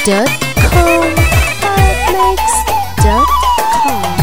Podmix.com Podmix.com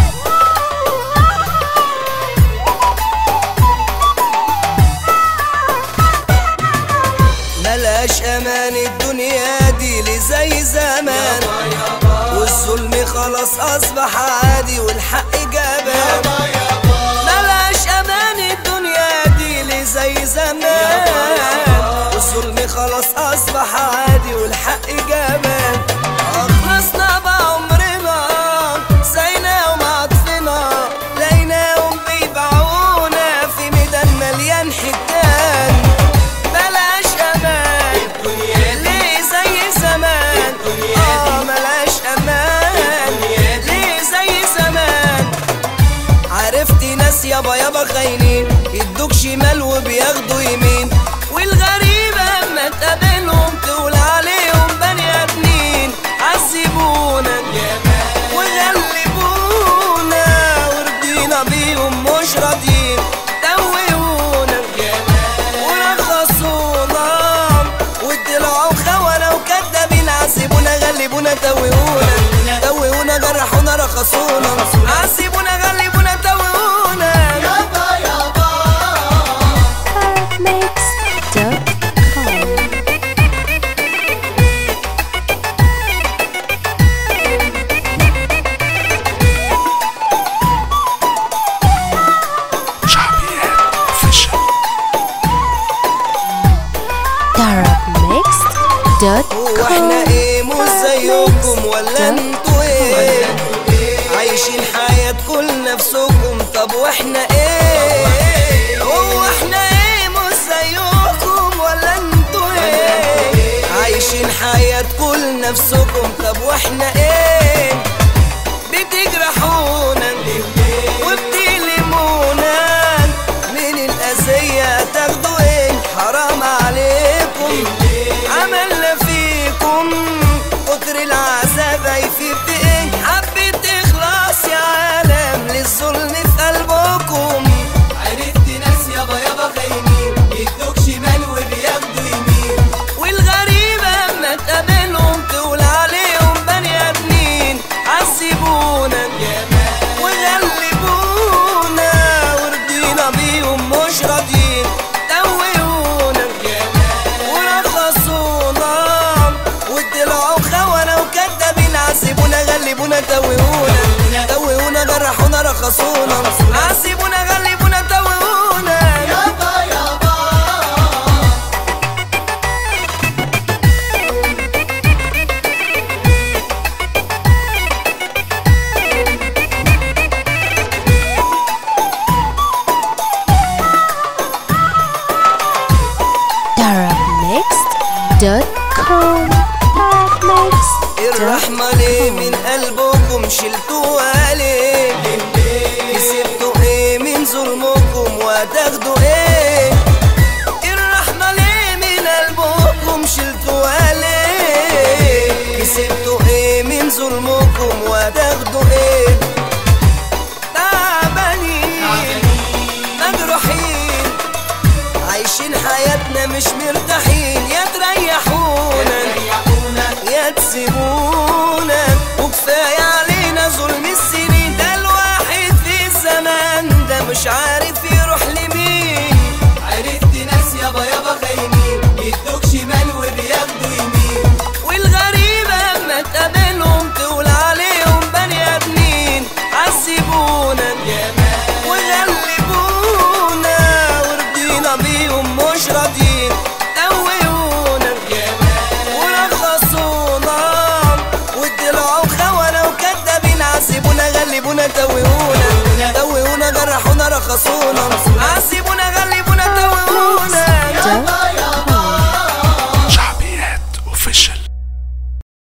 ملاش امان الدنيا دي اللي زي زمان والظلم خلاص اصبح عادي والحق جبان ملاش امان الدنيا دي اللي زي زمان والظلم خلاص اصبح عادي والحق جبان اخلصنا بعمرنا سينا ومعطفنا لقيناهم بيبيعونا في ميدان مليان حيتان ملاش امان ليه زي زمان اه ملاش امان ليه زي زمان عرفت ناس يابا يابا خاينين يدوك شمال وبياخدوا يمين والغريب اما تقابلهم تقول عليهم بني ادمين عذبونا وغلبونا ورضينا بيهم مش راضيين توهونا ورخصونا وطلعوا خونة وكدابين عذبونا غلبونا توهونا توهونا جرحونا رخصونا عذبونا غلبونا توهونا Podmix.com هو احنا Darabmix.com ايه مش زيكم ولا انتوا ايه عايشين حياتكم لنفسكم طب واحنا ايه هو احنا ايه مش زيكم ولا انتوا ايه عايشين حياتكم لنفسكم طب واحنا ايه بتجرحونا وبتلمونا من الأذية تاخدوا ايه حرام عليكم عملنا فيكم كتر العذاب هيفيد ايه حبيت تخلص يا عالم للظلم في قلبكم عرفت ناس يابا يابا خاينين يدوك شمال وبياخدوا يمين والغريب اما تقابلهم تقول عليهم بني ادمين عذبونا وغلبونا ورضينا بيهم مش راضيين توهونا ورخصونا وطلعوا خونة وكدابين عذبونا غلبونا توهونا توهونا جرحونا رخصونا عذبونا غلبونا توهونا يابا يابا Darabmix.com Podmix.com الرحمة ليه من قلبكم شلتوها ليه كسبتوا ايه من ظلمكم وهتاخدوا ايه الرحمة ليه من قلبكم شلتوها ليه كسبتوا ايه من ظلمكم وهتاخدوا ايه تعبانين مجروحين عايشين حياتنا مش مرتاحين يا تريحونا يا تسيبونا وكفاية علينا ظلم السنين ده الواحد في الزمان ده مش عارف يروح لمين عرفت ناس يابا يابا خاينين يدوك شمال وبياخدوا يمين والغريب اما تقابلهم تقول عليهم بني ادمين عذبونا وغلبونا ورضينا بيهم مش راضيين توهونا ورخصونا وطلعوا خونة وكدابين عذبونا غلبونا توهونا توهونا جرحونا رخصونا